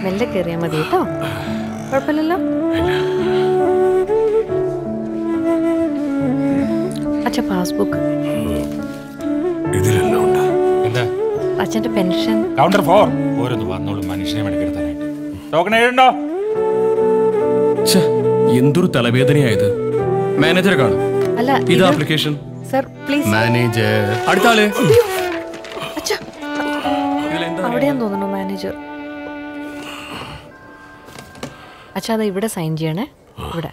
മെല്ലെ കയറിയാൽ മതി കേട്ടോ കുഴപ്പമില്ലല്ലോ അച്ഛ പാസ്ബുക്ക് ഇതിലെല്ലാം ഉണ്ട് എന്താ അച്ഛന്റെ പെൻഷൻ കൗണ്ടർ ഫോർ ഓരോന്ന് വന്നോളൂ മനുഷ്യനെ മെനക്കെടുത്താനായിട്ട് ടോക്കൺ എഴുതണ്ടോ ഛെ, എന്തൊരു തലവേദനയായത് മാനേജർ കാണും അല്ല ഇത് ഇത് ആപ്ലിക്കേഷൻ സർ പ്ലീസ് മാനേജർ അടുത്ത ആള് അച്ഛ ഇതിലെന്താ അവിടെയാന്ന് തോന്നുന്നു മാനേജർ അച്ഛാ അത് ഇവിടെ സൈൻ ചെയ്യണേ ഇവിടെ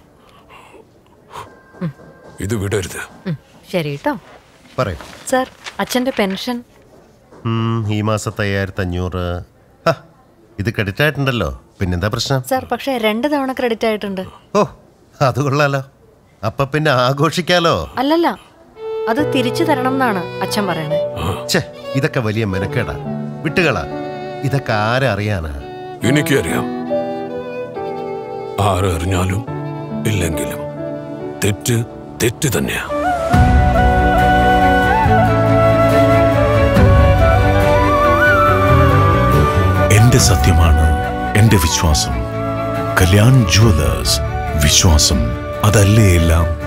ഇത് വിടരുത് ഉം, ശരി കേട്ടോ പറയും സർ അച്ഛന്റെ പെൻഷൻ ഈ മാസത്തെ അയ്യായിരത്തി അഞ്ഞൂറ് ഹ, ഇത് ക്രെഡിറ്റ് ആയിട്ടുണ്ടല്ലോ പിന്നെന്താ പ്രശ്നം സർ പക്ഷേ രണ്ട് തവണ ക്രെഡിറ്റ് ആയിട്ടുണ്ട് ഓ അത് കൊള്ളാലോ അപ്പൊ പിന്നെ ആഘോഷിക്കാലോ അല്ലല്ല അത് തിരിച്ചു തരണം എന്നാണ് അച്ഛൻ പറയണേ ഛേ ഇതൊക്കെ വലിയ മെനക്കേടാ വിട്ടുകളാ ഇതൊക്കെ ആരറിയാനാ എനിക്കറിയാം ആരറിഞ്ഞാലും ഇല്ലെങ്കിലും തെറ്റ് തെറ്റ് തന്നെയാ എന്റെ സത്യമാണ് എന്റെ വിശ്വാസം കല്യാൺ ജുവലേഴ്സ് വിശ്വാസം അതല്ലേ എല്ലാം